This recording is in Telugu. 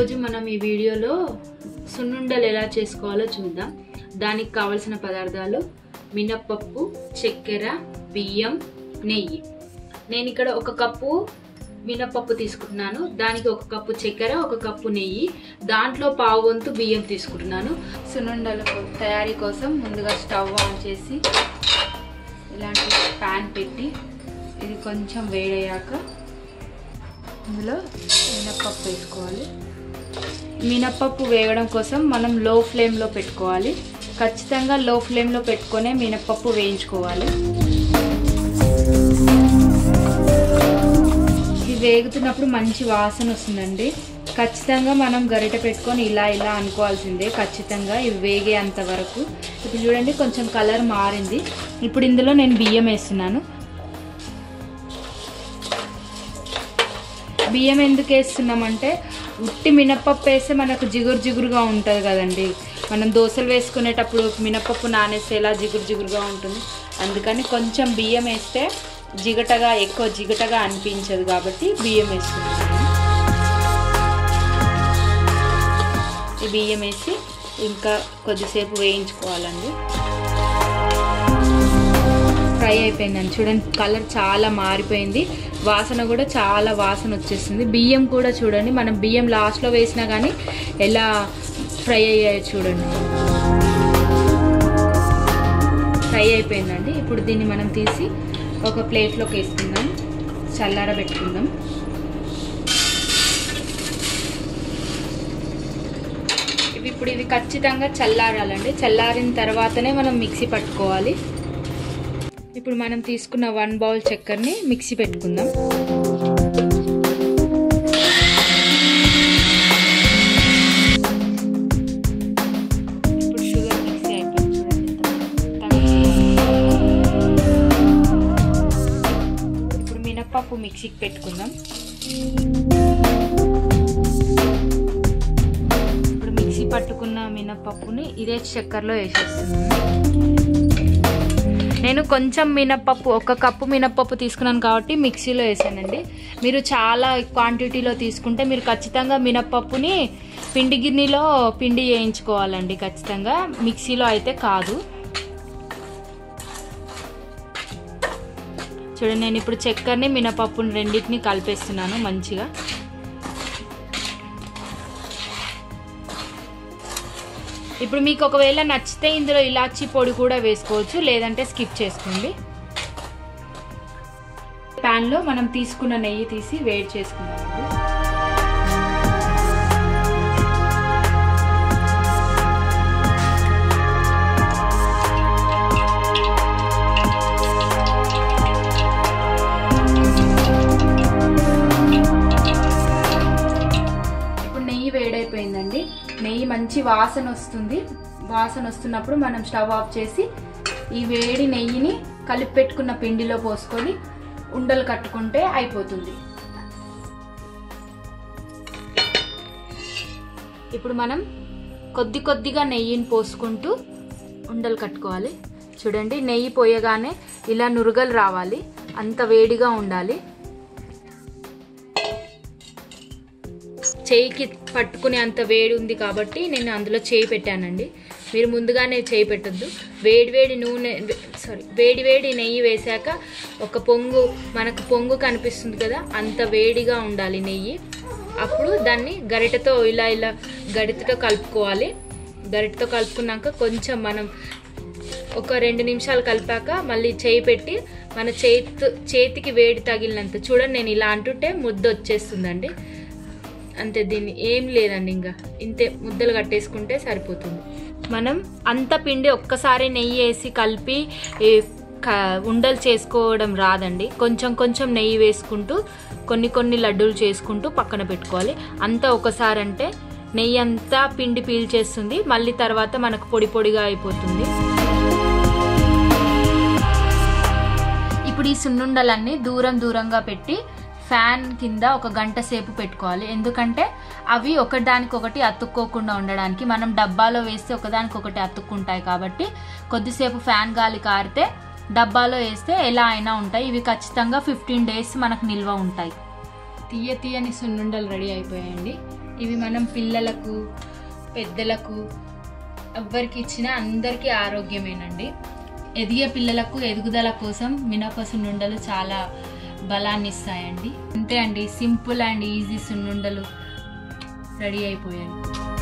ఈరోజు మనం ఈ వీడియోలో సున్నుండలు ఎలా చేసుకోవాలో చూద్దాం దానికి కావలసిన పదార్థాలు మినప్పప్పు చక్కెర బియ్యం నెయ్యి నేను ఇక్కడ ఒక కప్పు మినప్పప్పు తీసుకుంటున్నాను దానికి ఒక కప్పు చక్కెర ఒక కప్పు నెయ్యి దాంట్లో పావు వంతు బియ్యం తీసుకుంటున్నాను సున్నుండల కో- తయారీ కోసం ముందుగా స్టవ్ ఆన్ చేసి ఇలాంటి ప్యాన్ పెట్టి ఇది కొంచెం వేడయ్యాక ఇందులో మినప్పప్పు వేసుకోవాలి మినప్పప్పు వేగడం కోసం మనం లో ఫ్లేమ్లో పెట్టుకోవాలి ఖచ్చితంగా లో ఫ్లేమ్లో పెట్టుకొనే మినప్పప్పు వేయించుకోవాలి ఇది వేగుతున్నప్పుడు మంచి వాసన వస్తుందండి ఖచ్చితంగా మనం గరిటె పెట్టుకొని ఇలా ఇలా అనుకోవాల్సిందే ఖచ్చితంగా ఇవి వేగేంత వరకు ఇప్పుడు చూడండి కొంచెం కలర్ మారింది ఇప్పుడు ఇందులో నేను బియ్యం వేస్తున్నాను బియ్యం ఎందుకు వేస్తున్నామంటే ఉట్టి మినప్పప్పు వేస్తే మనకు జిగురు జిగురుగా ఉంటుంది కదండి మనం దోశలు వేసుకునేటప్పుడు మినప్పప్పు నానేస్తే ఎలా జిగురు జిగురుగా ఉంటుంది అందుకని కొంచెం బియ్యం వేస్తే జిగటగా ఎక్కువ జిగటగా అనిపించదు కాబట్టి బియ్యం వేస్తున్నాను ఈ బియ్యం వేసి ఇంకా కొద్దిసేపు వేయించుకోవాలండి ఫ్రై అయిపోయిందండి చూడండి కలర్ చాలా మారిపోయింది వాసన కూడా చాలా వాసన వచ్చేస్తుంది బియ్యం కూడా చూడండి మనం బియ్యం లాస్ట్లో వేసినా కానీ ఎలా ఫ్రై అయ్యాయో చూడండి ఫ్రై అయిపోయిందండి ఇప్పుడు దీన్ని మనం తీసి ఒక ప్లేట్లోకి వేసుకుందాం చల్లార పెట్టుకుందాం ఇవి ఇప్పుడు ఇవి ఖచ్చితంగా చల్లారాలండి చల్లారిన తర్వాతనే మనం మిక్సీ పట్టుకోవాలి ఇప్పుడు మనం తీసుకున్న వన్ బౌల్ చక్కెరని మిక్సీ పెట్టుకుందాం ఇప్పుడు షుగర్ మిక్సీ అయిపోయింది చూడండి ఎంత మెత్తగా వచ్చిందో. ఇప్పుడు మినప్పప్పు మిక్సీకి పెట్టుకుందాం ఇప్పుడు మిక్సీ పట్టుకున్న మినప్పప్పుని ఇదే చక్కెరలో వేసేస్తున్నాను నేను కొంచెం మినప్పప్పు ఒక కప్పు మినప్పప్పు తీసుకున్నాను కాబట్టి మిక్సీలో వేసానండి మీరు చాలా క్వాంటిటీలో తీసుకుంటే మీరు ఖచ్చితంగా మినప్పప్పుని పిండి గిన్నెలో పిండి వేయించుకోవాలండి ఖచ్చితంగా మిక్సీలో అయితే కాదు చూడండి నేను ఇప్పుడు చక్కెరని మినపప్పుని రెండింటిని కలిపేస్తున్నాను మంచిగా ఇప్పుడు మీకు ఒకవేళ నచ్చితే ఇందులో ఇలాచీ పొడి కూడా వేసుకోవచ్చు లేదంటే స్కిప్ చేసుకోండి ప్యాన్లో మనం తీసుకున్న నెయ్యి తీసి వేడి చేసుకుందామండి ఇప్పుడు నెయ్యి వేడైపోయిందండి నెయ్యి మంచి వాసన వస్తుంది వాసన వస్తున్నప్పుడు మనం స్టవ్ ఆఫ్ చేసి ఈ వేడి నెయ్యిని కలిపి పెట్టుకున్న పిండిలో పోసుకొని ఉండలు కట్టుకుంటే అయిపోతుంది ఇప్పుడు మనం కొద్ది కొద్దిగా నెయ్యిని పోసుకుంటూ ఉండలు కట్టుకోవాలి చూడండి నెయ్యి పోయగానే ఇలా నురగలు రావాలి అంత వేడిగా ఉండాలి చేయికి పట్టుకునే అంత వేడి ఉంది కాబట్టి నేను అందులో చేయి పెట్టానండి మీరు ముందుగానే చేయి పెట్టద్దు వేడి వేడి నూనె సారీ వేడి వేడి నెయ్యి వేశాక ఒక పొంగు మనకు పొంగు కనిపిస్తుంది కదా అంత వేడిగా ఉండాలి నెయ్యి అప్పుడు దాన్ని గరిటెతో ఇలా ఇలా గరిటెతో కలుపుకోవాలి గరిటెతో కలుపుకున్నాక కొంచెం మనం ఒక రెండు నిమిషాలు కలిపాక మళ్ళీ చేయి పెట్టి మన చేతి చేతికి వేడి తగిలినంత చూడండి నేను ఇలా అంటుంటే ముద్ద వచ్చేస్తుందండి అంతే దీన్ని ఏం లేదండి ఇంకా ఇంతే ముద్దలు కట్టేసుకుంటే సరిపోతుంది మనం అంత పిండి ఒక్కసారి నెయ్యి వేసి కలిపి ఈ క- ఉండలు చేసుకోవడం రాదండి కొంచెం కొంచెం నెయ్యి వేసుకుంటూ కొన్ని కొన్ని లడ్డూలు చేసుకుంటూ పక్కన పెట్టుకోవాలి అంతా ఒకసారి అంటే నెయ్యి అంతా పిండి పీల్చేస్తుంది మళ్ళీ తర్వాత మనకు పొడి పొడిగా అయిపోతుంది ఇప్పుడు ఈ సున్నుండలన్నీ దూరం దూరంగా పెట్టి ఫ్యాన్ కింద ఒక గంట సేపు పెట్టుకోవాలి ఎందుకంటే అవి ఒకదానికొకటి అతుక్కోకుండా ఉండడానికి మనం డబ్బాలో వేస్తే ఒకదానికొకటి అతుక్కుంటాయి కాబట్టి కొద్దిసేపు ఫ్యాన్ గాలి కారితే డబ్బాలో వేస్తే ఎలా అయినా ఉంటాయి ఇవి ఖచ్చితంగా ఫిఫ్టీన్ డేస్ మనకు నిల్వ ఉంటాయి తీయ తీయని సున్నుండలు రెడీ అయిపోయాయండి ఇవి మనం పిల్లలకు పెద్దలకు ఎవ్వరికి ఇచ్చినా అందరికీ ఆరోగ్యమేనండి ఎదిగే పిల్లలకు ఎదుగుదల కోసం మినప సున్నుండలు చాలా బలాన్ని ఇస్తాయండి అంతే అండి సింపుల్ అండ్ ఈజీ సున్నుండలు రెడీ అయిపోయాయి